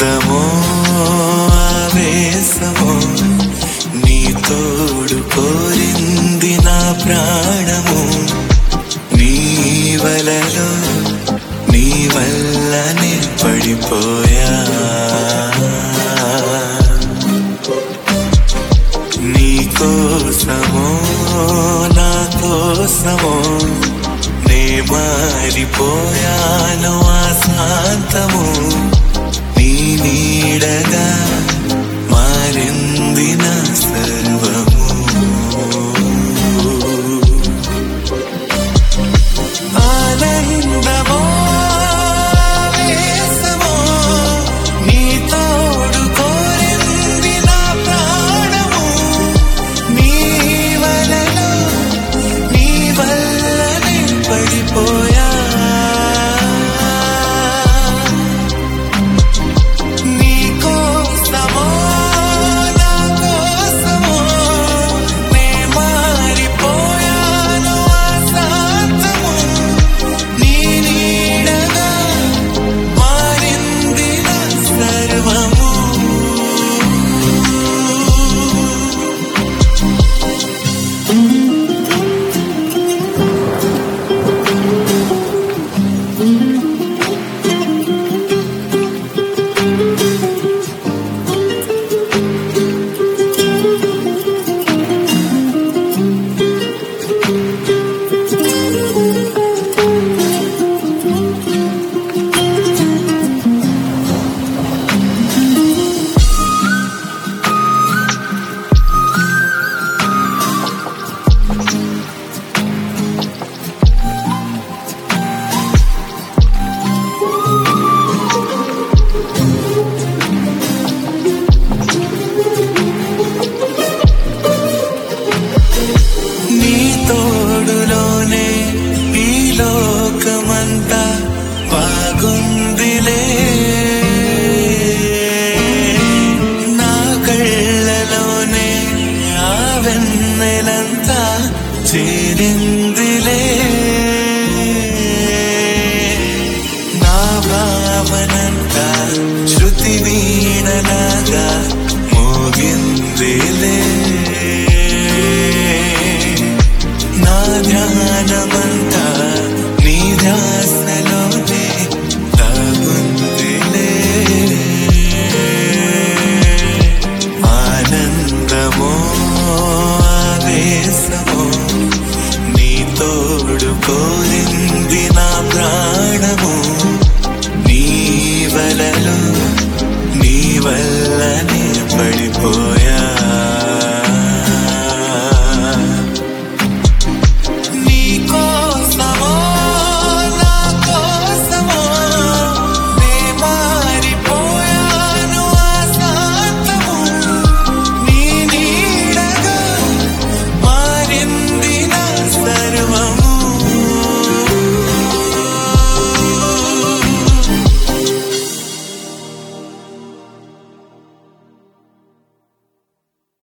ఆనందమో ఆవేశమో నీ తోడు కోరింది నా ప్రాణము నీ వలలో నీ వల్లనే పడిపోయా నీ కోసమో నా కోసమో నే మారిపోయాను ఆశాంతము నీ నీడగా మారింది నా సర్వము ఆనందమో వేసమో నీ తోడు కోరింది నా ప్రాణము నీ వలలో నీ వల్లనే పడిపోయా నీ కోసమో నా కోసమో నే మారిపోయాను ఆశాంతము నీ నీడగా మారింది నా సర్వము నీ తోడులోనే ఈ లోకమంతా బాగుందిలే నా కళ్ళలోనే ఆ వెన్నెలంతా చేరిందిలే నా భావనంతా శృతి వీణలాగా మోగిందిలే నా ధ్యానమంతా నీ ధ్యాసలోనే దాగుందిలే ఆనందమో ఆవేశమో నీ తోడు కోరింది నా ప్రాణము నీ వలలో నీ వల్లనే పడిపోయా